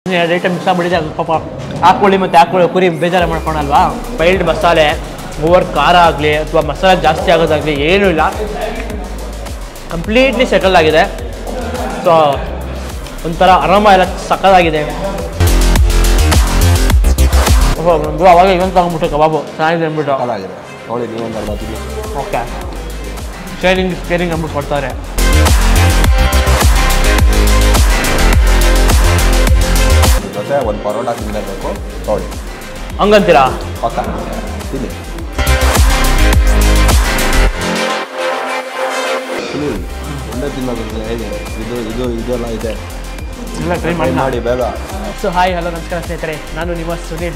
ಎರಡು item mix ಆಗ್ಬಿಟ್ಟಿದೆ ಅದು ಪಾಪ ಹಾಕೊಳ್ಳಿ ಮತ್ತು ಹಾಕೊಳ್ಳಿ ಕುರಿ ಬೇಜಾರು ಮಾಡ್ಕೊಳಲ್ವಾ ಬೈಲ್ಡ್ ಮಸಾಲೆ ಓವರ್ ಖಾರ ಆಗಲಿ ಅಥವಾ ಮಸಾಲೆ ಜಾಸ್ತಿ ಆಗೋದಾಗಲಿ ಏನೂ ಇಲ್ಲ ಕಂಪ್ಲೀಟ್ಲಿ ಸೆಟಲ್ ಆಗಿದೆ ಸೊ ಒಂಥರ ಆರಾಮ ಎಲ್ಲ ಸಕ್ಕದಾಗಿದೆ ಓಹೋ ನಂದು ಅವಾಗ ಇನ್ನೊಂದು ತಗೊಂಡ್ಬಿಟ್ಟು ಕಬಾಬು ಚೆನ್ನಾಗಿದೆ ಅಂದ್ಬಿಟ್ಟು ಹಾಳಾಗಿದೆ ನೋಡಿ ನೀವೊಂದು ಅರ್ಧ ತಿಳಿ ಓಕೆ ಶೇರಿಂಗ್ ಕೇರಿಂಗ್ ಅಂದ್ಬಿಟ್ಟು ಕೊಡ್ತಾರೆ ಜೊತೆ ಒಂದು ಪರೋಟ ತಿನ್ನಬೇಕು ನೋಡಿ ಹಂಗಂತೀರಾ ಪಕ್ಕ ತಿನ್ನಿ ತಿನ್ನಿ ಒಂದೇ ತಿನ್ನೋದು ಹೇಗೆ ಇದು ಇದು ಇದೆಲ್ಲ ಇದೆ ಇಲ್ಲ ಟ್ರೈ Try ಮಾಡಿ ಮಾಡಿ ಬೇಗ ಸೊ ಹಾಯ್ ಹಲೋ ನಮಸ್ಕಾರ ಸ್ನೇಹಿತರೆ ನಾನು ನಿಮ್ಮ ಸುನೀಲ್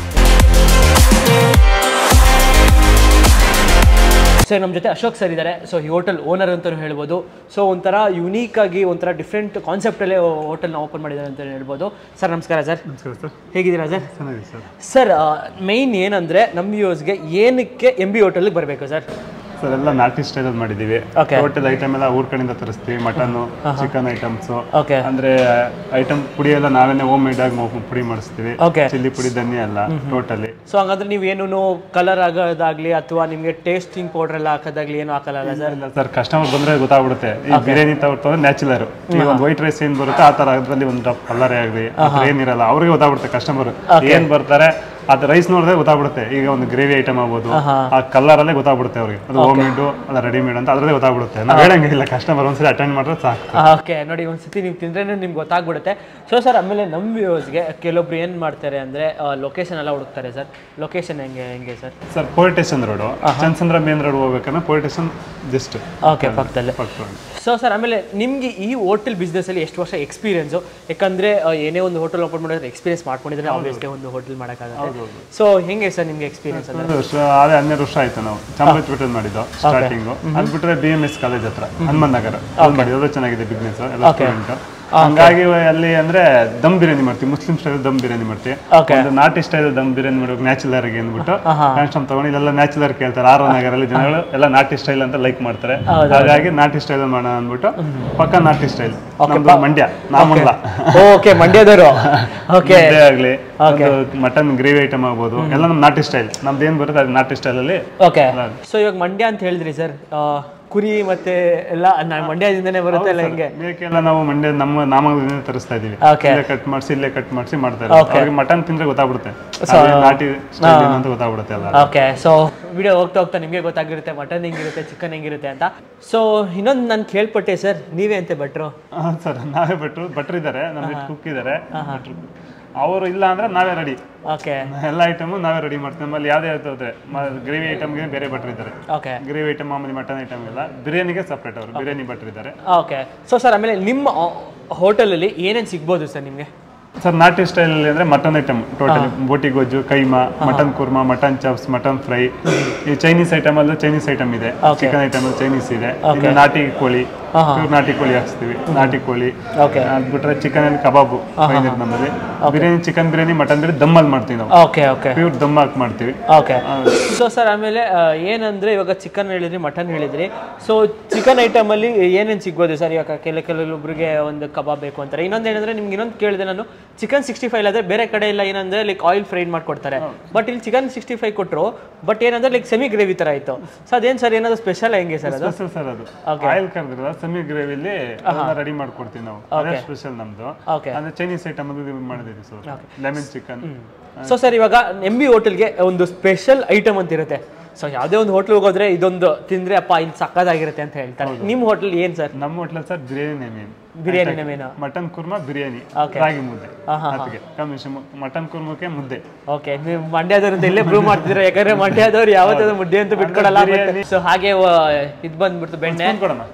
ಸರ್ ನಮ್ಮ ಜೊತೆ ಅಶೋಕ್ ಸರ್ ಇದ್ದಾರೆ ಸೊ ಈ ಹೋಟೆಲ್ ಓನರ್ ಅಂತಲೂ ಹೇಳ್ಬೋದು ಸೊ ಒಂಥರ ಯುನೀಕ್ ಆಗಿ ಒಂಥರ ಡಿಫ್ರೆಂಟ್ ಕಾನ್ಸೆಪ್ಟಲ್ಲೇ ಹೋಟೆಲ್ನ ಓಪನ್ ಮಾಡಿದ್ದಾರೆ ಅಂತ ಹೇಳ್ಬೋದು ಸರ್ ನಮಸ್ಕಾರ ಸರ್ ನಮಸ್ಕಾರ ಸರ್ ಹೇಗಿದ್ದೀರಾ ಸರ್ ಚೆನ್ನಾಗಿದೆ ಸರ್ ಸರ್ ಮೈನ್ ಏನಂದರೆ ನಮ್ಮ ವ್ಯೂಸ್ಗೆ ಏನಕ್ಕೆ ಎಂ ಬಿ ಹೋಟೆಲ್ಗೆ ಬರಬೇಕು ಸರ್ ಸರ್ ಎಲ್ಲ ನಾಟಿ ಸ್ಟೈಲಲ್ಲಿ ಮಾಡಿದ್ದೀವಿ Okay. ಹೋಟೆಲ್ ಐಟಮ್ ಎಲ್ಲ ಊರ್ ಕಡೆಯಿಂದ ತರಿಸ್ತೀವಿ ಮಟನ್ನು ಚಿಕನ್ ಐಟಮ್ಸು ಓಕೆ ಅಂದ್ರೆ ಐಟಮ್ ಪುಡಿ ಎಲ್ಲ ನಾವೇನೆ ಹೋಮ್ ಮೇಡ್ ಆಗಿ ಮೊ- ಪುಡಿ ಮಾಡಿಸ್ತೀವಿ Okay. ಚಿಲ್ಲಿ ಪುಡಿ ಧನಿಯಾ ಎಲ್ಲ ಟೋಟಲಿ ಸೊ ಹಂಗಂದ್ರೆ ನೀವೇನು ಕಲರ್ ಆಗೋದಾಗ್ಲಿ ಅಥವಾ ನಿಮಗೆ ಟೇಸ್ಟಿಂಗ್ ಪೌಡರ್ ಎಲ್ಲ ಹಾಕೋದಾಗ್ಲಿ ಏನು ಹಾಕಲ್ಲ ಸರ್ ಇಲ್ಲ ಸರ್ ಕಸ್ಟಮರ್ ಬಂದ್ರೆ ಗೊತ್ತಾಗ್ಬಿಡುತ್ತೆ ಈ ಬಿರಿಯಾನಿ ತಗೊಳ್ತಾರೆ ನ್ಯಾಚುಲರ್ ಈಗ ಒಂದು ವೈಟ್ ರೈಸ್ ಏನ್ ಬರುತ್ತೆ ಆ ತರ ಅದ್ರಲ್ಲಿ ಒಂದು ಡ್ರಾಪ್ ಕಲರ್ ಆಗಲಿ ಆ ಥರ ಏನಿರಲ್ಲ ಅವ್ರಿಗೆ ಗೊತ್ತಾಗ್ಬಿಡುತ್ತೆ ಕಸ್ಟಮರ್ ಏನ್ ಬರ್ತಾರೆ ಅದು ರೈಸ್ ನೋಡಿದ್ರೆ ಗೊತ್ತಾಗ್ಬಿಡುತ್ತೆ ಈಗ ಒಂದು ಗ್ರೇವಿ ಐಟಮ್ ಆಗ್ಬೋದು ಆ ಕಲರ್ ಅಲ್ಲೇ ಗೊತ್ತಾಗ್ಬಿಡುತ್ತೆ ಅವ್ರಿಗೆ ಅದು ಹೋಮ್ ಮೇಡ್ ಅಲ್ಲ ರೆಡಿಮೇಡ್ ಅಂತ ಅದ್ರಲ್ಲೇ ಗೊತ್ತಾಗ್ಬಿಡುತ್ತೆ ನಾವು ಹೇಳಂಗಿಲ್ಲ ಕಸ್ಟಮರ್ ಒಂದ್ಸರಿ ಅಟೆಂಡ್ ಮಾಡಿದ್ರೆ ಸಾಕು ಓಕೆ ನೋಡಿ ಒಂದ್ಸತಿ ನೀವು ತಿಂದ್ರೆ ನಿಮ್ಗೆ ಗೊತ್ತಾಗ್ಬಿಡುತ್ತೆ ಸೊ ಸರ್ ಆಮೇಲೆ ನಮ್ಮ ವ್ಯೂಸ್ಗೆ ಕೆಲವೊಬ್ರು ಏನು ಮಾಡ್ತಾರೆ ಅಂದರೆ ಲೊಕೇಶನ್ ಎಲ್ಲ ಹುಡುಕ್ತಾರೆ ಸರ್ ಲೊಕೇಶನ್ ಹೆಂಗೆ ಹೆಂಗೆ sir sir police station road ಚಂದ್ರಚಂದ್ರ ಮೇನ್ ರೋಡ್ ಹೋಗ್ಬೇಕಂದ್ರೆ ಪೊಲೀಸ್ ಸ್ಟೇಷನ್ ಜಸ್ಟ್ ಓಕೆ ಪಕ್ಕದಲ್ಲೇ ಪಕ್ಕ ಸೊ ಸರ್ ಆಮೇಲೆ ನಿಮಗೆ ಈ ಹೋಟೆಲ್ ಬಿಸ್ನೆಸ್ಸಲ್ಲಿ ಎಷ್ಟು ವರ್ಷ ಎಕ್ಸ್ಪೀರಿಯನ್ಸು ಯಾಕಂದರೆ ಏನೇ ಒಂದು ಹೋಟೆಲ್ ಓಪನ್ ಮಾಡಿದ್ರೆ ಎಕ್ಸ್ಪೀರಿಯನ್ಸ್ ಮಾಡ್ಕೊಂಡಿದ್ರೆ ಆಬ್ವಿಯಸ್ಲಿ ಒಂದು ಹೋಟೆಲ್ ಮಾಡೋಕ್ಕಾಗುತ್ತೆ ಸೊ ಹೆಂಗೆ ಸರ್ ನಿಮಗೆ ಎಕ್ಸ್ಪೀರಿಯನ್ಸ್ ಅಂದರೆ ಹನ್ನೊಂದು ವರ್ಷ ಅದೇ ಹನ್ನೆರಡು ವರ್ಷ ಆಯ್ತು ನಾವು ಚಾಮರಾಜಪೇಟೆ ಮಾಡಿದ್ದು ಸ್ಟಾರ್ಟಿಂಗು ಅದು ಬಿಟ್ಟರೆ ಬಿ ಎಂ ಎಸ್ ಕಾಲೇಜ್ ಹತ್ರ ಹನುಮನ್ ನಗರ ಅಲ್ಲಿ ಮಾಡಿದ್ದು ಅದು ಚೆನ್ನಾಗಿದೆ ಬಿಸ್ನೆಸ್ ಎಲ್ಲ ಸ್ಟೂಡೆಂಟ್ ಹಂಗಾಗಿ ಅಲ್ಲಿ ಅಂದ್ರೆ ದಮ್ ಬಿರಿಯಾನಿ ಮಾಡ್ತೀವಿ ಮುಸ್ಲಿಂ ಸ್ಟೈಲ್ ದಮ್ ಬಿರಿಯಾನಿ ಮಾಡ್ತೀವಿ Okay. ಒಂದು ನಾಟಿ ಸ್ಟೈಲ್ ದಮ್ ಬಿರಿಯಾನಿ ಮಾಡ್ಬೇಕು ನ್ಯಾಚುಲರ್ ಆಗಿ ಅಂದ್ಬಿಟ್ಟು ಕಾನ್ಸ್ಟಮ್ ತಗೊಂಡು ಇಲ್ಲೆಲ್ಲ ನ್ಯಾಚುಲರ್ ಕೇಳ್ತಾರೆ ಆರ್ ನಗರಲ್ಲಿ ಜನಗಳು ಎಲ್ಲ ನಾಟಿ ಸ್ಟೈಲ್ ಅಂತ ಲೈಕ್ ಮಾಡ್ತಾರೆ ಹಾಗಾಗಿ ನಾಟಿ ಸ್ಟೈಲ್ ಮಾಡೋಣ ಅಂದ್ಬಿಟ್ಟು ಪಕ್ಕ ನಾಟಿ ಸ್ಟೈಲ್ ನಮ್ದು ಮಂಡ್ಯ ನಾಮಲ್ಲ ಓಕೆ ಮಂಡ್ಯದವರು ಓಕೆ ಮುದ್ದೆ ಆಗ್ಲಿ ಒಂದು ಮಟನ್ ಗ್ರೇವಿ ಐಟಮ್ ಆಗ್ಬೋದು ಎಲ್ಲ ನಮ್ ನಾಟಿ ಸ್ಟೈಲ್ ನಮ್ದು ಏನ್ ಬರುತ್ತೆ ಅದು ನಾಟಿ ಸ್ಟೈಲ್ ಅಲ್ಲಿ ಓಕೆ ಸೊ ಇವಾಗ ಮಂಡ್ಯ ಅಂತ ಹೇಳಿದ್ರಿ ಸರ್ ಕುರಿ ಮತ್ತೆ ಎಲ್ಲ ನಾ ಮಂಡ್ಯದಿಂದನೇ ಬರುತ್ತೆ ಎಲ್ಲ ಹೆಂಗೆ ಮೇಕೆಲ್ಲ ನಾವು ಮಂಡ್ಯ ನಮ್ಮ ನಾಮದಿಂದ ತರಿಸ್ತಾ ಇದೀವಿ Okay. ಇಲ್ಲೇ ಕಟ್ ಮಾಡಿಸಿ ಇಲ್ಲೇ ಕಟ್ ಮಾಡಿಸಿ ಮಾಡ್ತಾರೆ ಅವ್ರಿಗೆ ಮಟನ್ ತಿಂದ್ರೆ ಗೊತ್ತಾಗ್ಬಿಡುತ್ತೆ ಅದೇ ನಾಟಿ ಸ್ಟೈಲ್ ಏನು ಅಂತ ಗೊತ್ತಾಗ್ಬಿಡುತ್ತೆ ಎಲ್ಲ ಓಕೆ ಸೊ ವಿಡಿಯೋ ಹೋಗ್ತಾ ಹೋಗ್ತಾ ನಿಮಗೆ ಗೊತ್ತಾಗಿರುತ್ತೆ ಮಟನ್ ಹೆಂಗಿರುತ್ತೆ ಚಿಕನ್ ಹೆಂಗಿರುತ್ತೆ ಅಂತ ಸೊ ಇನ್ನೊಂದು ನಾನು ಕೇಳ್ಪಟ್ಟೆ ಸರ್ ನೀವೇ ಅಂತೆ ಭಟ್ರು ಸರ್ ನಾವೇ ಭಟ್ರು ಭಟ್ರು ಇದ್ದಾರೆ ನಮ್ಮ ಕುಕ್ ಇದ್ದಾರೆ ಭಟ್ರು ಅವರು ಇಲ್ಲ ಅಂದ್ರೆ ನಾವೇ ರೆಡಿ ಓಕೆ ಎಲ್ಲ ಐಟಮು ನಾವೇ ರೆಡಿ ಮಾಡ್ತೀವಿ ನಮ್ಮಲ್ಲಿ ಯಾವ್ದೇ ಹೋದ್ರೆ ಗ್ರೇವಿ ಐಟಮ್ಗೆ ಬೇರೆ ಭಟ್ರು ಇದ್ದಾರೆ ಓಕೆ ಗ್ರೇವಿ ಐಟಮ್ ಮಾಮೂಲಿ ಮಟನ್ ಐಟಮ್ ಎಲ್ಲ ಬಿರಿಯಾನಿಗೆ ಸಪ್ರೇಟ್ ಅವರು ಬಿರಿಯಾನಿ ಭಟ್ರು ಇದ್ದಾರೆ ಓಕೆ ಸೊ ಸರ್ ಆಮೇಲೆ ನಿಮ್ಮ ಹೋಟೆಲಲ್ಲಿ ಏನೇನು ಸಿಗ್ಬೋದು ಸರ್ ನಿಮಗೆ ಸರ್ ನಾಟಿ ಸ್ಟೈಲ್ ಅಲ್ಲಿ ಅಂದ್ರೆ ಮಟನ್ ಐಟಮ್ ಟೋಟಲಿ ಬೋಟಿ ಗೊಜ್ಜು keema mutton kurma mutton chops mutton fry ಈ ಚೈನೀಸ್ ಐಟಮ್ ಅಲ್ಲೂ ಚೈನೀಸ್ ಐಟಮ್ ಇದೆ ಚಿಕನ್ ಐಟಮ್ ಅಲ್ಲಿ ಚೈನೀಸ್ ಇದೆ ಇನ್ನು ನಾಟಿ ಕೋಳಿ ಪ್ಯೂರ್ ನಾಟಿ ಕೋಳಿ ಹಾಕ್ಸ್ತೀವಿ ನಾಟಿ ಕೋಳಿ ಓಕೆ ಅದ್ ಬಿಟ್ರೆ ಚಿಕನ್ ಅಲ್ಲಿ ಕಬಾಬು ಫೈನ್ ಇರುತ್ತೆ ನಮ್ಮಲ್ಲಿ ಬಿರಿಯಾನಿ ಚಿಕನ್ ಬಿರಿಯಾನಿ ಮಟನ್ ಬಿರಿಯಾನಿ ದಮ್ಮಲ್ಲಿ ಮಾಡ್ತೀವಿ ನಾವು ಓಕೆ ಓಕೆ ಪ್ಯೂರ್ ದಮ್ ಹಾಕಿ ಮಾಡ್ತೀವಿ ಓಕೆ ಸೊ ಸರ್ ಆಮೇಲೆ ಆ, ಏನಂದ್ರೆ ಇವಾಗ ಚಿಕನ್ ಹೇಳಿದ್ರಿ ಮಟನ್ ಹೇಳಿದ್ರಿ ಸೊ ಚಿಕನ್ ಐಟಮಲ್ಲಿ ಏನೇನು ಸಿಗ್ಬೋದು ಸರ್ ಇವಾಗ ಕೆಲ ಕೆಲವೊಬ್ಬರಿಗೆ ಒಂದು ಕಬಾಬ್ ಬೇಕು ಅಂತಾರೆ ಇನ್ನೊಂದು ಏನಂದ್ರೆ ನಿಮ್ಗೆ ಇನ್ನೊಂದು ಕೇಳಿದೆ ನಾನು ಚಿಕನ್ ಸಿಕ್ಸ್ಟಿ ಫೈವ್ ಆದರೆ ಬೇರೆ ಕಡೆ ಎಲ್ಲ ಏನಂದ್ರೆ ಲೈಕ್ ಆಯಿಲ್ ಫ್ರೈಡ್ ಮಾಡ್ಕೊಡ್ತಾರೆ ಬಟ್ ಇಲ್ಲಿ ಚಿಕನ್ ಸಿಕ್ಸ್ಟಿ ಫೈವ್ ಕೊಟ್ಟರು ಬಟ್ ಏನಂದ್ರೆ ಲೈಕ್ ಸೆಮಿ ಗ್ರೇವಿ ಥರ ಆಯಿತು ಸೊ ಅದೇನು ಸರ್ ಏನಾದ್ರು ಸ್ಪೆಷಲ್ ಹೆಂಗೆ ಸರ್ ಅದು ಸ್ಪೆಷಲ್ ಸರ್ ಅದು ಆಯಿಲ್ ಕರೆದಿರಲ್ಲ ಸೆಮಿ ಗ್ರೇವಿಲಿ ರೆಡಿ ಮಾಡ್ಕೊಡ್ತೀವಿ ನಾವು ಅದೇ ಸ್ಪೆಷಲ್ ನಮ್ದು ಓಕೆ ಅಂದ್ರೆ ಚೈನೀಸ್ ಐಟಮ್ ಅದು ಮಾಡಿದೀವಿ sir lemon chicken so sir ಇವಾಗ ಎಂ ಬಿ ಹೋಟೆಲ್ಗೆ ಒಂದು ಸ್ಪೆಷಲ್ ಐಟಮ್ ಅಂತ ಇರುತ್ತೆ ಸೊ ಯಾವುದೇ ಒಂದು ಹೋಟ್ಲ್ ಹೋಗೋದ್ರೆ ಇದೊಂದು ತಿಂದ್ರೆ ಅಪ್ಪ ಇದು ಸಕ್ಕದಾಗಿರುತ್ತೆ ಅಂತ ಹೇಳ್ತಾರೆ ನಿಮ್ಮ ಹೋಟೆಲ್ ಏನು ಸರ್ ನಮ್ಮ ಹೋಟ್ಲಲ್ಲಿ ಸರ್ ಬಿರಿಯಾನಿ ಮೇನ್ ಬಿರಿಯಾನಿನ main mutton kurma biryani Okay. ರಾಗಿ ಮುದ್ದೆ ಅದಕ್ಕೆ ಕಾಂಬಿನೇಷನ್ ಮಟನ್ ಕುರ್ಮಕ್ಕೆ ಮುದ್ದೆ ಓಕೆ ನೀವು ಮಂಡ್ಯದವ್ರು ಅಂತ ಇಲ್ಲೇ ಪ್ರೂವ್ ಮಾಡ್ತಿದ್ರೆ ಯಾಕಂದ್ರೆ ಮಂಡ್ಯದವ್ರು ಯಾವತ್ತಾದ್ರು ಮುದ್ದೆ ಅಂತ ಬಿಟ್ಕೊಡಲ್ಲ ಸೊ ಹಾಗೆ ಇದು ಬಂದ್ಬಿಡ್ತು ಬೆಣ್ಣೆ ಕೊಡೋಣ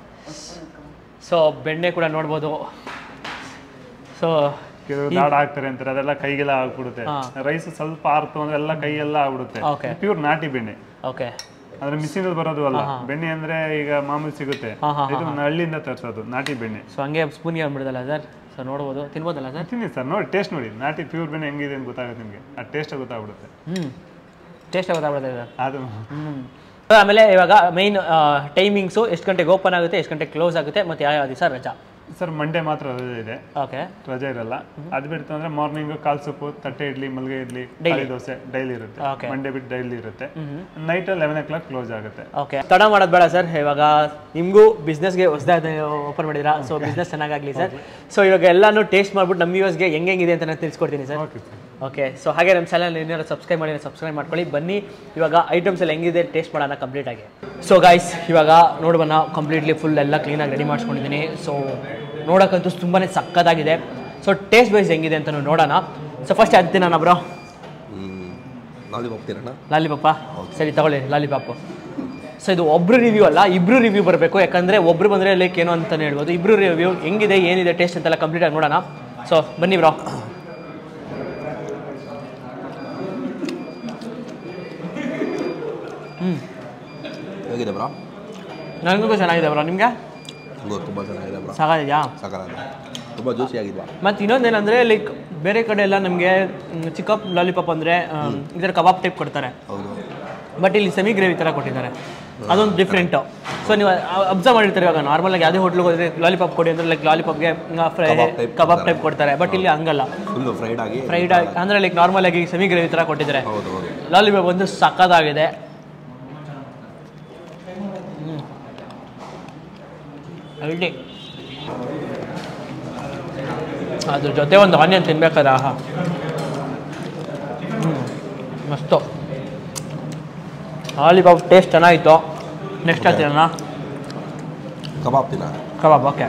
ಸೊ ಬೆಣ್ಣೆ ಕೂಡ ನೋಡ್ಬೋದು ಸೊ ಕೆಲವು ದಾಡ ಹಾಕ್ತಾರೆ ಅಂತಾರೆ ಅದೆಲ್ಲ ಕೈಗೆಲ್ಲ ಆಗ್ಬಿಡುತ್ತೆ ರೈಸ್ ಸ್ವಲ್ಪ ಆರ್ತು ಅಂದ್ರೆ ಎಲ್ಲ ಕೈಯೆಲ್ಲ ಆಗ್ಬಿಡುತ್ತೆ Okay. ಪ್ಯೂರ್ ನಾಟಿ ಬೆಣ್ಣೆ ಓಕೆ ಅಂದ್ರೆ ಮಿಷಿನ್ ಬರೋದು ಅಲ್ಲ ಬೆಣ್ಣೆ ಅಂದ್ರೆ ಈಗ ಮಾಮೂಲಿ ಸಿಗುತ್ತೆ ಇದು ನಮ್ಮ ಹಳ್ಳಿಯಿಂದ ತರಿಸೋದು ನಾಟಿ ಬೆಣ್ಣೆ ಸೊ ಹಂಗೆ ಸ್ಪೂನ್ಗೆ ಬಂದ್ಬಿಡೋದಲ್ಲ ಸರ್ ಸೊ ನೋಡ್ಬೋದು ತಿನ್ಬೋದಲ್ಲ ಸರ್ ತಿನ್ನಿ ಸರ್ ನೋಡಿ ಟೇಸ್ಟ್ ನೋಡಿ ನಾಟಿ ಪ್ಯೂರ್ ಬೆಣ್ಣೆ ಹೆಂಗಿದೆ ಅಂತ ಗೊತ್ತಾಗುತ್ತೆ ನಿಮಗೆ ಆ ಟೇಸ್ಟ್ ಗೊತ್ತಾಗ್ಬಿಡುತ್ತೆ ಹ್ಞೂ ಟೇಸ್ಟ್ ಗೊತ್ತಾಗ್ಬಿಡುತ್ತೆ ಸರ್ ಅದು ಆಮೇಲೆ ಇವಾಗ ಮೈನ್ ಟೈಮಿಂಗ್ಸು ಎಷ್ಟು ಗಂಟೆಗೆ ಓಪನ್ ಆಗುತ್ತೆ ಎಷ್ಟು ಗಂಟೆಗೆ ಕ್ಲೋಸ್ ಆಗುತ್ತೆ ಮತ್ತು ಯಾವ ಯಾವ ದಿವಸ ರಜಾ ಸರ್ ಮಂಡೇ ಮಾತ್ರ ರಜೆ ಇದೆ ಓಕೆ ರಜೆ ಇರಲ್ಲ ಅದು ಬಿಡ್ತು ಅಂದ್ರೆ ಮಾರ್ನಿಂಗ್ ಕಾಲ್ ಸೊಪ್ಪು ತಟ್ಟೆ ಇಡ್ಲಿ ಮಲ್ಗೆ ಇಡ್ಲಿ ಖಾಲಿ ದೋಸೆ ಡೈಲಿ ಇರುತ್ತೆ Okay. ಮಂಡೇ ಬಿಟ್ಟು ಡೈಲಿ ಇರುತ್ತೆ night eleven o'clock close ಆಗುತ್ತೆ ಓಕೆ ತಡ ಮಾಡೋದು ಬೇಡ ಸರ್ ಇವಾಗ ನಿಮಗೂ ಬಿಸ್ನೆಸ್ಗೆ ಹೊಸದಾಗಿ ಓಪನ್ ಮಾಡಿದಿರಾ ಸೊ ಬಿಸ್ನೆಸ್ ಚೆನ್ನಾಗಾಗಲಿ ಸರ್ ಸೊ ಇವಾಗ ಎಲ್ಲಾನು ಟೇಸ್ಟ್ ಮಾಡ್ಬಿಟ್ಟು ನಮ್ಮ ವ್ಯೂವರ್ಸ್ಗೆ ಹೆಂಗೆ ಹೆಂಗಿದೆ ಅಂತ ನಾನು ತಿಳಿಸ್ಕೊಡ್ತೀನಿ sir okay sir okay so ಹಾಗೆ ನಮ್ಮ ಚಾನಲ್ ಏನಾದ್ರು ಸಬ್ಸ್ಕ್ರೈಬ್ ಮಾಡಿ ಸಬ್ಸ್ಕ್ರೈಬ್ ಮಾಡ್ಕೊಳ್ಳಿ ಬನ್ನಿ ಇವಾಗ ಐಟಮ್ಸ್ ಎಲ್ಲ ಹೆಂಗಿದೆ ಟೇಸ್ಟ್ ಮಾಡೋಣ ಕಂಪ್ಲೀಟ್ ಆಗಿ ಸೊ ಗೈಸ್ ಇವಾಗ ನೋಡ್ಬಣ್ಣ ಕಂಪ್ಲೀಟ್ಲಿ ಫುಲ್ ಎಲ್ಲ ಕ್ಲೀನಾಗಿ ರೆಡಿ ಮಾಡ್ಸ್ಕೊಂಡಿದ್ದೀನಿ ಸೊ ನೋಡೋಕ್ಕಂತೂ ತುಂಬಾ ಸಕ್ಕತ್ತಾಗಿದೆ ಸೊ ಟೇಸ್ಟ್ ವೈಸ್ ಹೆಂಗಿದೆ ಅಂತ ನೋಡೋಣ ಸೊ ಫಸ್ಟ್ ಅದು ತಿನ್ನೋಣ ಬ್ರೋ ಲಾಲಿಪಾಪ್ ತಿನ್ನೋಣ ಲಾಲಿಪಾಪ ಸರಿ ತಗೊಳ್ಳಿ ಲಾಲಿಪಾಪು ಸೊ ಇದು ಒಬ್ರು ರಿವ್ಯೂ ಅಲ್ಲ ಇಬ್ರು ರಿವ್ಯೂ ಬರಬೇಕು ಯಾಕಂದರೆ ಒಬ್ರು ಬಂದರೆ ಲೈಕ್ ಏನೋ ಅಂತಲೇ ಹೇಳ್ಬೋದು ಇಬ್ರು ರಿವ್ಯೂ ಹೆಂಗಿದೆ ಏನಿದೆ ಟೇಸ್ಟ್ ಅಂತೆಲ್ಲ ಕಂಪ್ಲೀಟಾಗಿ ನೋಡೋಣ ಸೊ ಬನ್ನಿ ಬ್ರೋ ಹೇಗಿದೆ ಬ್ರೋ ನನಗೂ ಚೆನ್ನಾಗಿದೆ ಬ್ರೋ ನಿಮಗೆ ನಂಗೂ ತುಂಬ ಚೆನ್ನಾಗಿದೆ ಬ್ರೋ ಸಾಕಾಗಿದೆಯಾ ಸಾಕಾಗಿದೆ ತುಂಬ ಜ್ಯೂಸಿ ಆಗಿದ್ವಾ ಮತ್ತು ಇನ್ನೊಂದೇನೆಂದರೆ ಲೈಕ್ ಬೇರೆ ಕಡೆ ಎಲ್ಲ ನಮಗೆ ಚಿಕ್ಕ ಲಾಲಿಪಾಪ್ ಅಂದರೆ ಇದರ ಕಬಾಬ್ ಟೈಪ್ ಕೊಡ್ತಾರೆ ಹೌದು ಬಟ್ ಇಲ್ಲಿ ಸೆಮಿ ಗ್ರೇವಿ ಥರ ಕೊಟ್ಟಿದ್ದಾರೆ ಅದೊಂದು ಡಿಫ್ರೆಂಟು ಸೊ ನೀವು ಅಬ್ಸರ್ವ್ ಮಾಡಿರ್ತೀರಿ ಇವಾಗ ನಾರ್ಮಲಾಗಿ ಯಾವುದೇ ಹೋಟ್ಲಿಗೆ ಹೋದರೆ ಲಾಲಿಪಾಪ್ ಕೊಡಿ ಅಂದರೆ ಲೈಕ್ ಲಾಲಿಪಾಪ್ಗೆ fry Kebab type kebab type ಕೊಡ್ತಾರೆ ಬಟ್ ಇಲ್ಲಿ ಹಂಗಲ್ಲ ಫುಲ್ಲು ಫ್ರೈಡ್ ಆಗಿ ಫ್ರೈಡ್ ಅಂದರೆ ಲೈಕ್ ನಾರ್ಮಲ್ ಆಗಿ ಸೆಮಿ ಗ್ರೇವಿ ಥರ ಕೊಟ್ಟಿದ್ದಾರೆ ಹೌದು ಹೌದು ಲಾಲಿಪಾಪ್ ಒಂದು ಸಕ್ಕದಾಗಿದೆ ಅಲ್ಡಿ ಅದ್ರ ಜೊತೆ ಒಂದು ಆನಿಯನ್ ತಿನ್ಬೇಕಾದ್ರೆ ಆಹಾ ಹ್ಞೂ ಮಸ್ತು ಲಾಲಿಪಾಪ್ ಟೇಸ್ಟ್ ಚೆನ್ನಾಗಿತ್ತು ನೆಕ್ಸ್ಟ್ ಆಗ್ತೀನಣ್ಣ ಕಬಾಬ್ ತಿನ್ನ ಕಬಾಬ್ ಓಕೆ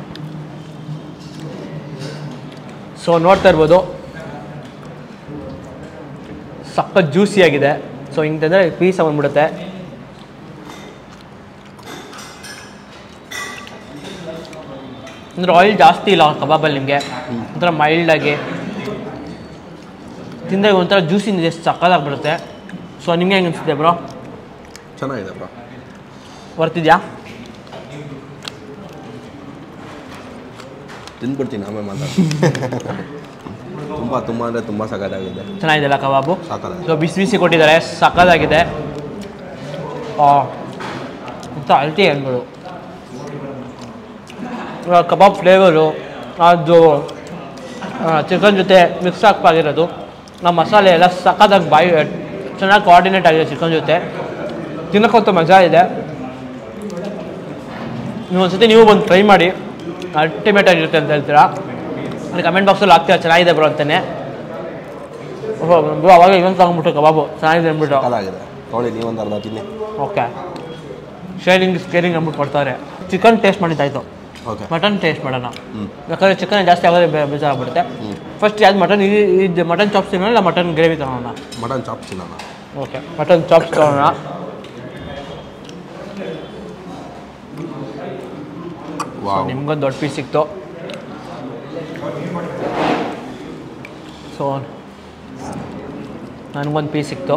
ಸೊ ನೋಡ್ತಾ ಇರ್ಬೋದು ಸಖತ್ ಜ್ಯೂಸಿ ಆಗಿದೆ ಸೊ ಹಿಂಗೆ ತಂದರೆ ಪೀಸ್ ಬಂದ್ಬಿಡುತ್ತೆ ಅಂದರೆ ಆಯಿಲ್ ಜಾಸ್ತಿ ಇಲ್ಲ ಕಬಾಬಲ್ಲಿ ನಿಮಗೆ ಒಂಥರ ಮೈಲ್ಡಾಗಿ ತಿಂದಾಗ ಒಂಥರ ಜ್ಯೂಸಿ ಎಷ್ಟು ಸಕ್ಕದಾಗ್ಬಿಡುತ್ತೆ ಸೊ ನಿಮಗೆ ಹೆಂಗೆ ಅನಿಸುತ್ತೆ ಬ್ರೋ ಚೆನ್ನಾಗಿದೆ ಬ್ರೋ ಬರ್ತಿದ್ಯಾ ತಿಂದ್ಬಿಡ್ತೀನಿ ಆಮೇಲೆ ಮಾತಾಡ್ತೀನಿ ತುಂಬ ತುಂಬ ಅಂದರೆ ತುಂಬ ಸಖತ್ತಾಗಿದೆ ಚೆನ್ನಾಗಿದೆಯಲ್ಲ ಕಬಾಬು ಸಾಕಾಗಿದೆ ಸೊ ಬಿಸಿ ಬಿಸಿ ಕೊಟ್ಟಿದ್ದಾರೆ ಸಕ್ಕದಾಗಿದೆ ಮತ್ತು ಅಳತಿ ಹಣ್ಣುಗಳು ಇವಾಗ ಕಬಾಬ್ ಫ್ಲೇವರು ಅದು ಚಿಕನ್ ಜೊತೆ ಮಿಕ್ಸ್ ಆಗಿರೋದು ಆ ಮಸಾಲೆ ಎಲ್ಲ ಸಕ್ಕದಾಗಿ ಬಾಯಿ ಚೆನ್ನಾಗಿ ಕೋಆರ್ಡಿನೇಟ್ ಆಗಿದೆ ಚಿಕನ್ ಜೊತೆ ತಿನ್ನೋಕ್ಕಂತೂ ಮಜಾ ಇದೆ ನೀವು ಒಂದ್ಸತಿ ನೀವು ಬಂದು ಟ್ರೈ ಮಾಡಿ ಅಲ್ಟಿಮೇಟ್ ಆಗಿರುತ್ತೆ ಅಂತ ಹೇಳ್ತೀರಾ ಅಲ್ಲಿ ಕಮೆಂಟ್ ಬಾಕ್ಸಲ್ಲಿ ಹಾಕ್ತೀರಾ ಚೆನ್ನಾಗಿದೆ ಬ್ರೋ ಅಂತಾನೆ ಬ್ರೋ ಅವಾಗ ಇನ್ನೊಂದು ತಗೊಂಡ್ಬಿಟ್ಟು ಕಬಾಬು ಚೆನ್ನಾಗಿದೆ ಅಂದ್ಬಿಟ್ಟು ಸಖತ್ತಾಗಿದೆ ತೊಗೊಳ್ಳಿ ನೀವೊಂದು ಅರ್ಧ ತಿನ್ನಿ ಓಕೆ ಶೇರಿಂಗ್ ಸ್ಕೇರಿಂಗ್ ಅಂದ್ಬಿಟ್ಟು ಕೊಡ್ತಾರೆ ಚಿಕನ್ ಟೇಸ್ಟ್ ಮಾಡಿದ್ದಾಯ್ತು ಓಕೆ ಮಟನ್ ಟೇಸ್ಟ್ ಮಾಡೋಣ ಹ್ಞೂ ಯಾಕಂದರೆ ಚಿಕನ್ ಜಾಸ್ತಿ ಆಗೋದ್ರೆ ಬೇ- ಬೇಜಾರಾಗ್ಬಿಡುತ್ತೆ ಫಸ್ಟ್ ಯಾವ್ದು ಮಟನ್ ಇದು ಮಟನ್ ಚಾಪ್ಸ್ ತಿನ್ನೋಣ ಇಲ್ಲ ಮಟನ್ ಗ್ರೇವಿ ತಗೋಣ ಮಟನ್ ಚಾಪ್ ತಿನ್ನೋಣ ಓಕೆ ಮಟನ್ ಚಾಪ್ಸ್ ತಗೋಣ ವಾವ್ ನಿಮ್ಗೊಂದು ದೊಡ್ಡ ಪೀಸ್ ಸಿಕ್ತು ಸೊ ನನಗೊಂದು ಪೀಸ್ ಸಿಕ್ತು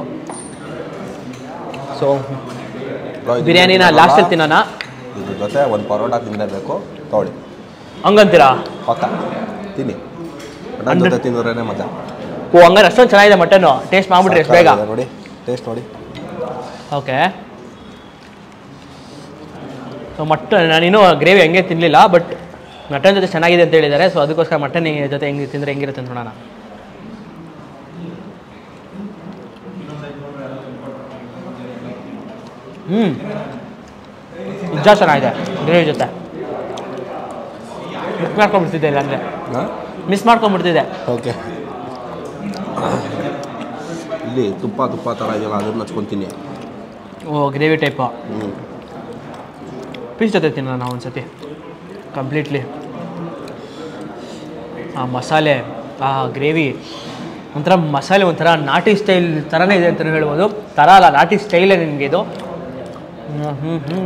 ಸೊ Bro, ಇದು ಬಿರಿಯಾನಿನ ತಿನ್ನಲ್ಲ. ಲಾಸ್ಟಲ್ಲಿ ತಿನ್ನೋಣ ಇದ್ರ ಜೊತೆ ಒಂದು ಪರೋಟ ತಿನ್ನಲೇಬೇಕು ತೊಗೊಳ್ಳಿ ಹಂಗಂತೀರಾ ಪಕ್ಕ ತಿನ್ನಿ ಮಟನ್ ಜೊತೆ ತಿಂದ್ರೇನೆ ಮಜಾ ಓ ಹಂಗಾರೆ ಅಷ್ಟೊಂದು ಚೆನ್ನಾಗಿದೆ ಮಟನ್ನು ಟೇಸ್ಟ್ ಮಾಡ್ಬಿಟ್ರಿ ಎಷ್ಟು ಬೇಗ ಸಖತ್ತಾಗಿದೆ ನೋಡಿ ಟೇಸ್ಟ್ ನೋಡಿ ಓಕೆ ಸೊ ಮಟನ್ ನಾನಿನ್ನೂ ಗ್ರೇವಿ ಹಂಗೆ ತಿನ್ನಲಿಲ್ಲ ಬಟ್ ಮಟನ್ ಜೊತೆ ಚೆನ್ನಾಗಿದೆ ಅಂತ ಹೇಳಿದ್ದಾರೆ ಸೊ ಅದಕ್ಕೋಸ್ಕರ ಮಟನ್ ಜೊತೆ ಹೆಂಗೆ ತಿಂದರೆ ಹೆಂಗಿರುತ್ತೆ ಅಂತ ನೋಡೋಣ ಹ್ಞೂ ನಿಜ ಚೆನ್ನಾಗಿದೆ ಗ್ರೇವಿ ಜೊತೆ ಮಿಸ್ ಮಾಡ್ಕೊಂಡ್ಬಿಡ್ತಿದ್ದೆ ಇಲ್ಲಾಂದರೆ ಹಾಂ ಮಿಸ್ ಮಾಡ್ಕೊಂಡ್ಬಿಡ್ತಿದ್ದೆ ಓಕೆ ಇಲ್ಲಿ ತುಪ್ಪ ತುಪ್ಪ ಥರ ಇದೆಯಲ್ಲ ಅದನ್ನ ಹಚ್ಕೊಂತೀನಿ ಓ ಗ್ರೇವಿ ಟೈಪು ಹ್ಞೂ ಪೀಸ್ ಜೊತೆ ತಿನ್ನೋಣ ನಾವು ಒಂದ್ಸತಿ ಕಂಪ್ಲೀಟ್ಲಿ ಆ ಮಸಾಲೆ ಆ ಗ್ರೇವಿ ಒಂಥರ ಮಸಾಲೆ ಒಂಥರ ನಾಟಿ ಸ್ಟೈಲ್ ಥರನೇ ಇದೆ ಅಂತಲೂ ಹೇಳ್ಬೋದು ಥರ ಅಲ್ಲ ನಾಟಿ ಸ್ಟೈಲೇ ನಿಮಗೆ ಇದು ಹ್ಞೂ ಹ್ಞೂ ಹ್ಞೂ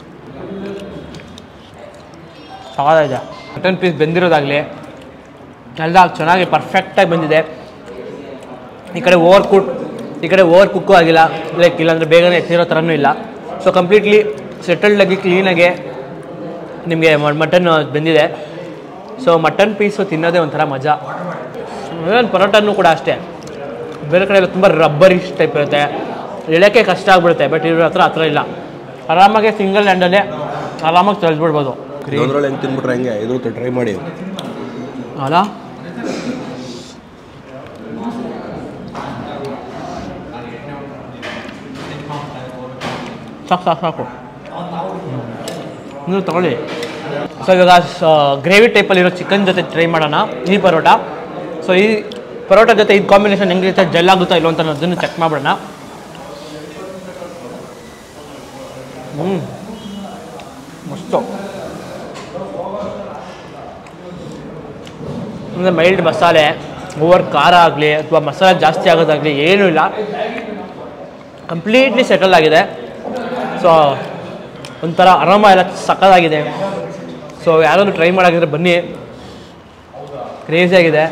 ಇದೆ ಮಟನ್ ಪೀಸ್ ಬೆಂದಿರೋದಾಗಲಿ ಎಲ್ಲ ಚೆನ್ನಾಗಿ ಪರ್ಫೆಕ್ಟಾಗಿ ಬಂದಿದೆ ಈ ಕಡೆ ಓವರ್ ಕುಕ್ ಈ ಕಡೆ ಓವರ್ ಕುಕ್ಕು ಆಗಿಲ್ಲ ಲೈಕ್ ಇಲ್ಲಾಂದರೆ ಬೇಗನೆ ಎತ್ತಿರೋ ಥರನೂ ಇಲ್ಲ ಸೊ ಕಂಪ್ಲೀಟ್ಲಿ ಸೆಟಲ್ಡಾಗಿ ಕ್ಲೀನಾಗಿ ನಿಮಗೆ ಮಟನ್ ಬೆಂದಿದೆ ಸೊ ಮಟನ್ ಪೀಸು ತಿನ್ನೋದೇ ಒಂಥರ ಮಜಾ ಏನು ಪರೋಟನೂ ಕೂಡ ಅಷ್ಟೇ ಬೇರೆ ಕಡೆ ಎಲ್ಲ ತುಂಬ ರಬ್ಬರಿಶ್ ಟೈಪ್ ಇರುತ್ತೆ ಎಳೆಯೋಕ್ಕೆ ಕಷ್ಟ ಆಗ್ಬಿಡುತ್ತೆ ಬಟ್ ಇವ್ರ ಹತ್ರ ಹತ್ರ ಇಲ್ಲ ಆರಾಮಾಗಿ ಸಿಂಗಲ್ ಹ್ಯಾಂಡಲ್ಲೇ ಆರಾಮಾಗಿ ತಳ್ಸ್ಬಿಡ್ಬೋದು ಇದೊಂದ್ರಲ್ಲಿ ಹೆಂಗೆ ತಿನ್ಬಿಟ್ರೆ ಹೆಂಗೆ ಇದ್ರ ಟ್ರೈ ಮಾಡಿ ಅಲ್ಲ ಸಾಕು ಸಾಕು ಸಾಕು ನೀವು ತಗೊಳ್ಳಿ ಸೊ ಇವಾಗ ಗ್ರೇವಿ ಟೈಪಲ್ಲಿರೋ ಚಿಕನ್ ಜೊತೆ ಟ್ರೈ ಮಾಡೋಣ ಈ ಪರೋಟ ಸೊ ಈ ಪರೋಟ ಜೊತೆ ಇದು ಕಾಂಬಿನೇಷನ್ ಹೆಂಗಿರುತ್ತೆ ಜೆಲ್ ಆಗುತ್ತಾ ಇಲ್ಲೋ ಅಂತ ಅದನ್ನು ಚೆಕ್ ಮಾಡೋಣ ಹ್ಞೂ ಮಸ್ತು ಅಂದರೆ ಮೈಲ್ಡ್ ಮಸಾಲೆ ಓವರ್ ಖಾರ ಆಗಲಿ ಅಥವಾ ಮಸಾಲೆ ಜಾಸ್ತಿ ಆಗೋದಾಗಲಿ ಏನೂ ಇಲ್ಲ ಕಂಪ್ಲೀಟ್ಲಿ ಸೆಟಲ್ ಆಗಿದೆ ಸೊ ಒಂಥರ ಆರಾಮ ಎಲ್ಲ ಸಕ್ಕದಾಗಿದೆ ಸೊ ಯಾರಾದರೂ ಟ್ರೈ ಮಾಡಾಗಿದ್ರೆ ಬನ್ನಿ ಕ್ರೇಜಿ ಆಗಿದೆ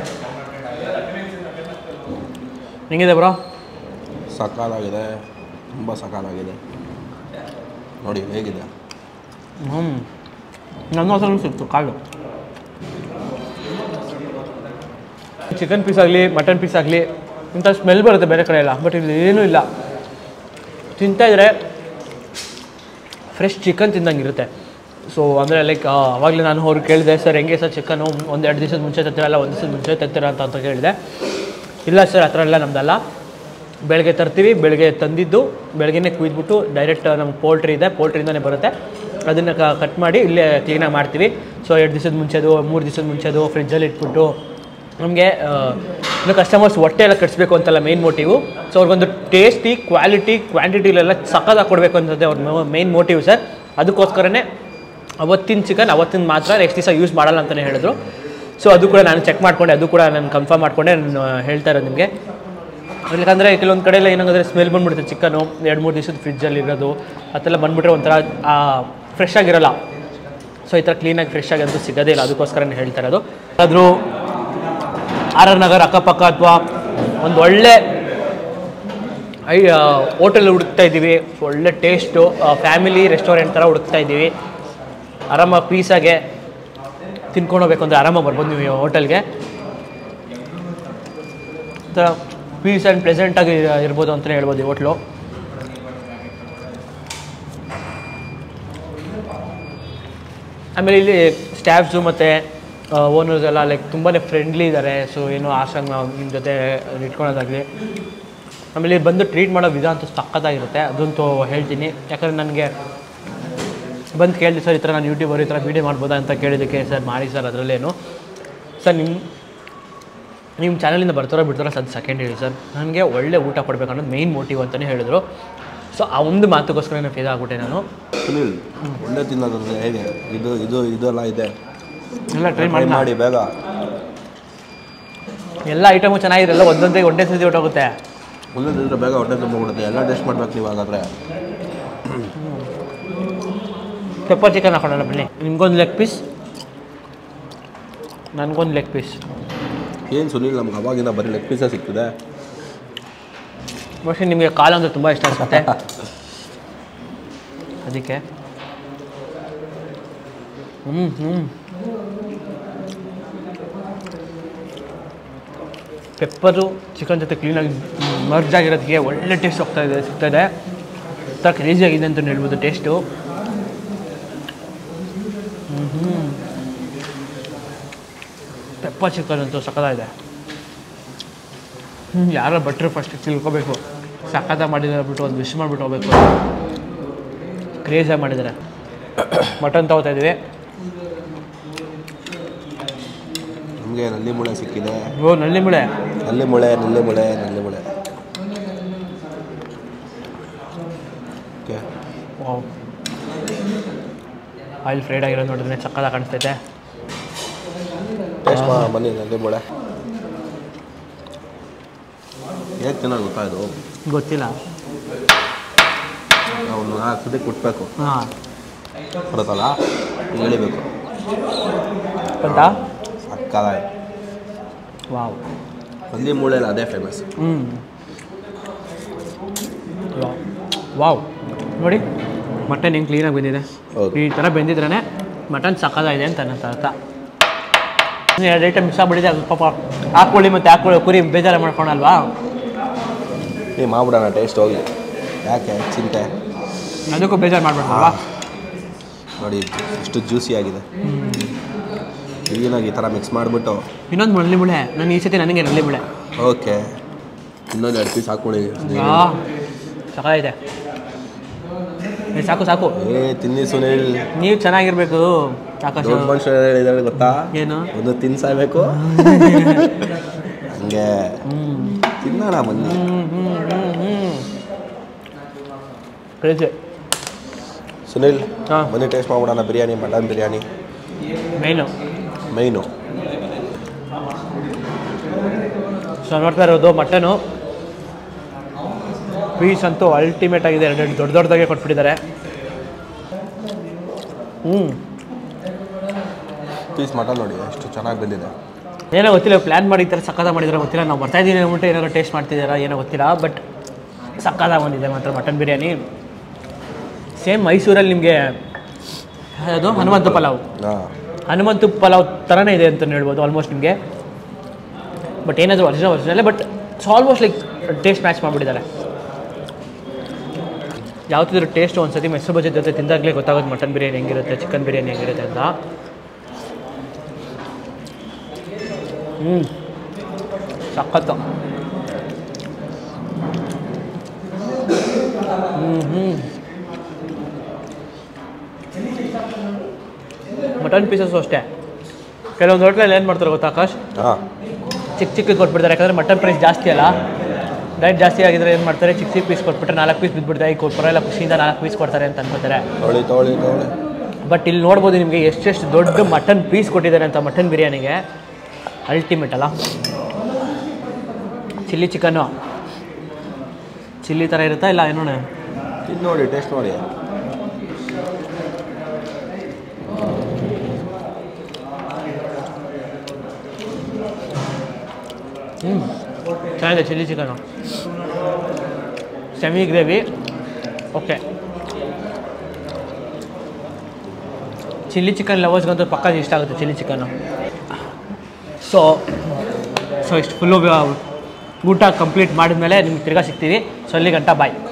ಹೆಂಗಿದೆ ಬ್ರೋ ಸಕಾಲಾಗಿದೆ ತುಂಬ ಸಕಾಲಾಗಿದೆ ನೋಡಿ ಹೇಗಿದೆ ಹ್ಞೂ ನನ್ನ ಹತ್ರ ಸಿಕ್ತು ಕಾಳು ಚಿಕನ್ ಪೀಸ್ ಆಗಲಿ ಮಟನ್ ಪೀಸ್ ಆಗಲಿ ಇಂಥ ಸ್ಮೆಲ್ ಬರುತ್ತೆ ಬೇರೆ ಕಡೆ ಎಲ್ಲ ಬಟ್ ಇಲ್ಲಿ ಏನೂ ಇಲ್ಲ ತಿಂತಾಯಿದ್ರೆ ಫ್ರೆಶ್ ಚಿಕನ್ ತಿಂದಂಗಿರುತ್ತೆ ಸೊ ಅಂದರೆ ಲೈಕ್ ಆವಾಗಲೇ ನಾನು ಅವ್ರು ಕೇಳಿದೆ ಸರ್ ಹೆಂಗೆ ಸರ್ ಚಿಕನು ಒಂದು ಎರಡು ದಿವಸದ ಮುಂಚೆ ತರ್ತೀರಲ್ಲ ಒಂದು ದಿವಸದ ಮುಂಚೆ ತರ್ತೀರ ಅಂತ ಅಂತ ಕೇಳಿದೆ ಇಲ್ಲ ಸರ್ ಆ ಥರ ಎಲ್ಲ ನಮ್ದಲ್ಲ ಬೆಳಗ್ಗೆ ತರ್ತೀವಿ ಬೆಳಗ್ಗೆ ತಂದಿದ್ದು ಬೆಳಗ್ಗೆನೇ ಕುಯ್ದ್ಬಿಟ್ಟು ಡೈರೆಕ್ಟ್ ನಮ್ಗೆ ಪೋಲ್ಟ್ರಿ ಇದೆ ಪೋಲ್ಟ್ರಿಯಿಂದನೇ ಬರುತ್ತೆ ಅದನ್ನು ಕಟ್ ಮಾಡಿ ಇಲ್ಲೇ ಕ್ಲೀನಾಗಿ ಮಾಡ್ತೀವಿ ಸೊ ಎರಡು ದಿವಸದ ಮುಂಚೆದು ಮೂರು ದಿವಸದ ಮುಂಚೆದು ಫ್ರಿಜ್ಜಲ್ಲಿ ಇಟ್ಬಿಟ್ಟು ನಮಗೆ ಇನ್ನು ಕಸ್ಟಮರ್ಸ್ ಹೊಟ್ಟೆ ಎಲ್ಲ ಕಟ್ಸ್ಬೇಕು ಅಂತಲ್ಲ ಮೇನ್ ಮೋಟಿವು ಸೊ ಅವ್ರಿಗೊಂದು ಟೇಸ್ಟಿ ಕ್ವಾಲಿಟಿ ಕ್ವಾಂಟಿಟಿಲೆಲ್ಲ ಸಕ್ಕದಾಗಿ ಕೊಡಬೇಕು ಅಂತಂದರೆ ಅವ್ರ ಮೇನ್ ಮೋಟಿವ್ ಸರ್ ಅದಕ್ಕೋಸ್ಕರನೇ ಅವತ್ತಿನ ಚಿಕನ್ ಅವತ್ತಿನ ಮಾತ್ರ ನೆಕ್ಸ್ಟ್ ದಿವಸ ಯೂಸ್ ಮಾಡಲ್ಲ ಅಂತಲೇ ಹೇಳಿದ್ರು ಸೊ ಅದು ಕೂಡ ನಾನು ಚೆಕ್ ಮಾಡ್ಕೊಂಡೆ ಅದು ಕೂಡ ನಾನು ಕನ್ಫರ್ಮ್ ಮಾಡ್ಕೊಂಡೆ ನಾನು ಹೇಳ್ತಾ ಇರೋದು ನಿಮಗೆ ಯಾಕಂದರೆ ಕೆಲವೊಂದು ಕಡೆ ಎಲ್ಲ ಏನಾಗುತ್ತೆ ಸ್ಮೆಲ್ ಬಂದ್ಬಿಡುತ್ತೆ ಚಿಕನು ಎರಡು ಮೂರು ದಿವಸದ ಫ್ರಿಜ್ಜಲ್ಲಿ ಇರೋದು ಅದೆಲ್ಲ ಬಂದ್ಬಿಟ್ರೆ ಒಂಥರ ಫ್ರೆಶ್ ಆಗಿರಲ್ಲ ಸೊ ಈ ಥರ ಕ್ಲೀನಾಗಿ ಫ್ರೆಶ್ ಆಗಿ ಅಂತೂ ಸಿಗೋದೇ ಇಲ್ಲ ಅದಕ್ಕೋಸ್ಕರನೇ ಹೇಳ್ತಾ ಇರೋದು ಆದರೂ ಆರ್ ಆರ್ ನಗರ್ ಅಕ್ಕಪಕ್ಕ ಅಥವಾ ಒಂದು ಒಳ್ಳೆ ಐ ಹೋಟೆಲ್ ಹುಡುಕ್ತಾ ಇದ್ದೀವಿ ಒಳ್ಳೆ ಟೇಸ್ಟು ಫ್ಯಾಮಿಲಿ ರೆಸ್ಟೋರೆಂಟ್ ಥರ ಹುಡುಕ್ತಾ ಇದ್ದೀವಿ ಆರಾಮಾಗಿ ಪೀಸಾಗೆ ತಿನ್ಕೊಂಡು ಹೋಗ್ಬೇಕು ಅಂದರೆ ಆರಾಮಾಗಿ ಬರ್ಬೋದು ನೀವು ಹೋಟೆಲ್ಗೆ ಒಂಥರ ಪೀಸ್ ಆ್ಯಂಡ್ ಪ್ಲೆಸೆಂಟಾಗಿ ಇರ್ಬೋದು ಅಂತಲೇ ಹೇಳ್ಬೋದು ಈ ಹೋಟ್ಲು ಆಮೇಲೆ ಇಲ್ಲಿ ಸ್ಟಾಫ್ಸು ಮತ್ತು ಓನರ್ಸ್ ಎಲ್ಲ ಲೈಕ್ ತುಂಬಾ ಫ್ರೆಂಡ್ಲಿ ಇದ್ದಾರೆ ಸೊ ಏನು ಆಸಂಗ್ ನಾವು ನಿಮ್ಮ ಜೊತೆ ಇಟ್ಕೊಳೋದಾಗಲಿ ಆಮೇಲೆ ಇಲ್ಲಿ ಬಂದು ಟ್ರೀಟ್ ಮಾಡೋ ವಿಧ ಅಂತೂ ಸಖತ್ತಾಗಿರುತ್ತೆ ಅದಂತೂ ಹೇಳ್ತೀನಿ ಯಾಕಂದರೆ ನನಗೆ ಬಂದು ಕೇಳಿದೆ ಸರ್ ಈ ಥರ ನಾನು ಯೂಟ್ಯೂಬರ್ ಈ ಥರ ವೀಡಿಯೋ ಮಾಡ್ಬೋದಾ ಅಂತ ಕೇಳಿದ್ದಕ್ಕೆ ಸರ್ ಮಾಡಿ ಸರ್ ಅದರಲ್ಲೇನು ಸರ್ ನಿಮ್ಮ ನಿಮ್ಮ ಚಾನಲಿಂದ ಬರ್ತಾರೋ ಬಿಡ್ತಾರೋ ಅದು ಸೆಕೆಂಡ್ ಹೇಳಿ ಸರ್ ನನಗೆ ಒಳ್ಳೆ ಊಟ ಕೊಡಬೇಕು ಅನ್ನೋದು ಮೇಯ್ನ್ ಮೋಟಿವ್ ಅಂತಲೇ ಹೇಳಿದರು ಸೊ ಆ ಒಂದು ಮಾತುಗೋಸ್ಕರ ನಾನು ಫೇಲ್ ಆಗ್ಬಿಟ್ಟೆ ನಾನು ಸುನಿಲ್ ಒಳ್ಳೆ ತಿನ್ನೋದಂದ್ರೆ ಹೇಗೆ ಇದು ಇದು ಇದೆಲ್ಲ ಇದೆ ಎಲ್ಲ ಟ್ರೈ ಟ್ರೈ ಮಾಡಿ ಮಾಡಿ ಬೇಗ ಎಲ್ಲ ಐಟಮು ಚೆನ್ನಾಗಿರಲ್ಲ ಒಂದೊಂದೇ ಒಂದೇ ಸತಿ ಹೊಟ್ಟೋಗುತ್ತೆ ಒಳ್ಳೆ ತಿಂದರೆ ಬೇಗ ಹೊಟ್ಟೆ ತುಂಬಿಬಿಡುತ್ತೆ ಎಲ್ಲ ಟೇಸ್ಟ್ ಮಾಡ್ಬೇಕು ನೀವು ಹಾಗಾದ್ರೆ ಪೆಪ್ಪರ್ ಚಿಕನ್ ಹಾಕೊಳ್ಳೋಣ ಬನ್ನಿ ನಿಮ್ಗೊಂದು ಲೆಗ್ ಪೀಸ್ ನನಗೊಂದು ಲೆಗ್ ಪೀಸ್ ಏನು ಸುನಿಲ್ ನಮ್ಗೆ ಅವಾಗಿನ ಬರೀ ಲೆಗ್ ಪೀಸೇ ಸಿಗ್ತದೆ ಮೋಸ್ಟ್ಲಿ ನಿಮಗೆ ಕಾಲು ಅಂದರೆ ತುಂಬ ಇಷ್ಟ ಅನಿಸುತ್ತೆ ಅದಕ್ಕೆ ಹ್ಞೂ ಹ್ಞೂ ಪೆಪ್ಪರು ಚಿಕನ್ ಜೊತೆ ಕ್ಲೀನಾಗಿ ಮರ್ಜ್ ಆಗಿರೋದಕ್ಕೆ ಒಳ್ಳೆ ಟೇಸ್ಟ್ ಹೋಗ್ತಾ ಇದೆ ಸಿಗ್ತಾ ಇದೆ ಒಂಥರ ಕ್ರೇಜಿ ಆಗಿದೆ ಅಂತ ಹೇಳ್ಬೋದು ಟೇಸ್ಟು ಹ್ಞೂ ಪೆಪ್ಪರ್ ಚಿಕನ್ ಅಂತೂ ಸಕ್ಕತ್ತಾಗಿದೆ ಹ್ಞೂ ಯಾರೋ ಭಟ್ರು ಫಸ್ಟ್ ತಿಳ್ಕೊಬೇಕು ಸಖತ್ತಾಗಿ ಮಾಡಿದ್ದಾರೆ ಬಿಟ್ಟು ಒಂದು ವಿಶ್ ಮಾಡಿಬಿಟ್ಟು ಹೋಗ್ಬೇಕು ಕ್ರೇಜಾಗಿ ಮಾಡಿದ್ದಾರೆ ಮಟನ್ ತಗೋತಾ ಇದ್ದೀವಿ ನಮಗೆ ನಲ್ಲಿ ಮುಳೆ ಸಿಕ್ಕಿದೆ ಓ ನಲ್ಲಿ ಮುಳೆ ನಲ್ಲಿ ಮುಳೆ ನಲ್ಲಿ ಮುಳೆ ನಲ್ಲಿ ಮುಳೆ ಓಕೆ ಆಯಿಲ್ ಫ್ರೈಡ್ ಆಗಿರೋದು ನೋಡಿದ್ರೆ ಸಕ್ಕತ್ತಾಗಿ ಕಾಣಿಸ್ತೈತೆ ಟೇಸ್ಟ್ ಮಾಡೋಣ ಬನ್ನಿ ನಲ್ಲಿ ಮುಳೆ ಹೇಗೆ ತಿನ್ನೋದು ಗೊತ್ತಾ ಇದು ಗೊತ್ತಿಲ್ಲ ಒಂದು ನಾಲ್ಕು ಸತಿ ಕುಟ್ಬೇಕು ಹಾಂ ಬರುತ್ತಲ್ಲ ಈಗ ಎಳಿಬೇಕು ಅಂತ ಸಕ್ಕದಾಗಿ ವಾವ್ ನಲ್ಲಿ ಮೂಳೆಯಲ್ಲಿ ಅದೇ ಫೇಮಸ್ ಹ್ಞೂ ವಾವ್ ನೋಡಿ ಮಟನ್ ಹೆಂಗೆ ಕ್ಲೀನಾಗಿ ಬಂದಿದೆ ಹೌದು. ಈ ಥರ ಬೆಂದಿದ್ರೇ ಮಟನ್ ಸಕ್ಕದಾಗಿದೆ ಅಂತ ನನ್ನ ಅರ್ಥ ಇನ್ನು ಎರಡು ಐಟಮ್ ಮಿಸ್ ಆಗ್ಬಿಟ್ಟಿದೆ ಅದು ಪಾಪ ಹಾಕೊಳ್ಳಿ ಮತ್ತು ಹಾಕೊಳ್ಳಿ ಕುರಿ ಬೇಜಾರು ಮಾಡ್ಕೊಳಲ್ವಾ ಏ ಮಾಡ್ಬಿಡೋಣ ಟೇಸ್ಟ್ ಹೋಗಿ ಯಾಕೆ ಚಿಂತೆ ಅದಕ್ಕೂ ಬೇಜಾರು ಮಾಡ್ಬೇಕಲ್ವಾ ನೋಡಿ ಎಷ್ಟು ಜ್ಯೂಸಿ ಆಗಿದೆ ಕ್ಲೀನಾಗಿ ಈ ಥರ ಮಿಕ್ಸ್ ಮಾಡಿಬಿಟ್ಟು ಇನ್ನೊಂದು ಮಳ್ಳಿ ಮುಳೆ ನಾನು ಈ ಸತಿ ನನಗೆ ನಳ್ಳಿ ಮುಳೆ ಓಕೆ ಇನ್ನೊಂದು ಎರಡು ಪೀಸ್ ಹಾಕ್ಕೊಳ್ಳಿ ಆ ಸಕಾಗಿದೆ ಏ, ಸಾಕು ಸಾಕು ಏ ತಿನ್ನಿ ಸುನೀಲ್ ನೀವು ಚೆನ್ನಾಗಿರ್ಬೇಕು ಆಕಾಶ ದೊಡ್ಡ ಮನುಷ್ಯ ಹೇಳಿದಾರೆ ಗೊತ್ತಾ ಏನು ಒಂದು ತಿನ್ಸಾಯ್ಬೇಕು ಹಂಗೆ ತಿನ್ನೋಣ ಬನ್ನಿ ಕ್ರೇಜಿ ಸುನಿಲ್ ಹಾಂ. ಬನ್ನಿ ಟೇಸ್ಟ್ ಮಾಡ್ಬಿಡೋಣ biryani mutton biryani main main so ನೋಡ್ತಾ ಇರೋದು ಮಟನು ಪೀಸ್ ಅಂತೂ ಅಲ್ಟಿಮೇಟ್ ಆಗಿದೆ ಎರಡು ಎರಡು ದೊಡ್ಡ ದೊಡ್ಡದಾಗೆ ಕೊಟ್ಬಿಟ್ಟಿದ್ದಾರೆ ಹ್ಞೂ ಪೀಸ್ ಮಟನ್ ನೋಡಿ ಎಷ್ಟು ಚೆನ್ನಾಗಿ ಬಂದಿದೆ ಏನೋ ಗೊತ್ತಿಲ್ಲ ಪ್ಲ್ಯಾನ್ ಮಾಡಿದ್ದಾರೆ ಸಕ್ಕದಾಗ ಮಾಡಿದ್ದಾರೆ ಗೊತ್ತಿಲ್ಲ ನಾವು ಬರ್ತಾ ಇದ್ದೀವಿ ಅಂದ್ಬಿಟ್ಟು ಏನಾದ್ರು ಟೇಸ್ಟ್ ಮಾಡ್ತಿದ್ದೀರಾ ಏನೋ ಗೊತ್ತಿಲ್ಲ ಬಟ್ ಸಕ್ಕದಾಗ ಬಂದಿದೆ ಮಾತ್ರ ಮಟನ್ ಬಿರಿಯಾನಿ ಸೇಮ್ ಮೈಸೂರಲ್ಲಿ ನಿಮಗೆ ಅದು ಹನುಮಂತ ಪಲಾವ್ ಹಾಂ ಹನುಮಂತು ಪಲಾವ್ ಥರನೇ ಇದೆ ಅಂತ ಹೇಳ್ಬೋದು ಆಲ್ಮೋಸ್ಟ್ ನಿಮಗೆ ಬಟ್ ಏನಾದರೂ ಒರಿಜಿನಲ್ ಒರಿಜಿನಲ್ಲೇ but almost like taste match ಮಾಡಿಬಿಟ್ಟಿದ್ದಾರೆ ಯಾವ್ದಾದ್ರು ಟೇಸ್ಟ್ ಒಂದ್ಸತಿ ಮೆಸರು ಬಜ್ಜಿ ಜೊತೆ ತಿಂದಾಗಲೇ ಗೊತ್ತಾಗೋದು ಮಟನ್ ಬಿರಿಯಾನಿ ಹೆಂಗಿರುತ್ತೆ ಚಿಕನ್ ಬಿರಿಯಾನಿ ಹೆಂಗಿರುತ್ತೆ ಅಂತ ಹ್ಞೂ ಸಖತ್ತು ಹ್ಞೂ ಹ್ಞೂ ಮಟನ್ ಪೀಸಸ್ಸು ಅಷ್ಟೇ ಕೆಲವೊಂದು ಹೋಟ್ಲಲ್ಲಿ ಏನು ಮಾಡ್ತಾರೆ ಗೊತ್ತಾ ಆಕಾಶ್ ಹಾಂ ಚಿಕ್ಕ ಚಿಕ್ಕ ಕೊಟ್ಬಿಡ್ತಾರೆ ಯಾಕಂದರೆ ಮಟನ್ ಪ್ರೈಸ್ ಜಾಸ್ತಿ ಅಲ್ಲ ರೇಟ್ ಜಾಸ್ತಿ ಆಗಿದ್ರೆ ಏನು ಮಾಡ್ತಾರೆ ಚಿಕ್ಕ ಚಿಕ್ಕ ಪೀಸ್ ಕೊಟ್ಬಿಟ್ರೆ ನಾಲ್ಕು ಪೀಸ್ ಬಿದ್ದುಬಿಡ್ತಾರೆ ಈಗ ಪರವಾಗಿಲ್ಲ ಖುಷಿಯಿಂದ ನಾಲ್ಕು ಪೀಸ್ ಕೊಡ್ತಾರೆ ಅಂತ ಅನ್ಕೋತಾರೆ ತೊಗೊಳ್ಳಿ ತೊಗೊಳ್ಳಿ ತೊಗೊಳ್ಳಿ ಬಟ್ ಇಲ್ಲಿ ನೋಡ್ಬೋದು ನಿಮಗೆ ಎಷ್ಟೆಷ್ಟು ದೊಡ್ಡ ಮಟನ್ ಪೀಸ್ ಕೊಟ್ಟಿದ್ದಾರೆ ಅಂತ ಮಟನ್ ಬಿರಿಯಾನಿಗೆ ಅಲ್ಟಿಮೇಟ್ ಅಲ್ಲ ಚಿಲ್ಲಿ ಚಿಕನ್ನು ಚಿಲ್ಲಿ ಥರ ಇರುತ್ತಾ ಇಲ್ಲ ಏನೋ ತಿಂದು ನೋಡಿ ಟೇಸ್ಟ್ ನೋಡಿ ಹ್ಞೂ ಚೆನ್ನಾಗಿದೆ chilli chicken semi gravy okay chilli chicken ಲವರ್ಸ್ಗಂತೂ ಪಕ್ಕ ಇಷ್ಟ ಆಗುತ್ತೆ ಚಿಲ್ಲಿ ಚಿಕನ್ನು ಸೊ ಸೊ ಇಷ್ಟು ಫುಲ್ಲು ಊಟ ಕಂಪ್ಲೀಟ್ ಮಾಡಿದ್ಮೇಲೆ ನಿಮ್ಗೆ ತಿರ್ಗಾ ಸಿಗ್ತೀವಿ ಸೊ ಅಲ್ಲಿ ಗಂಟ ಬಾಯ್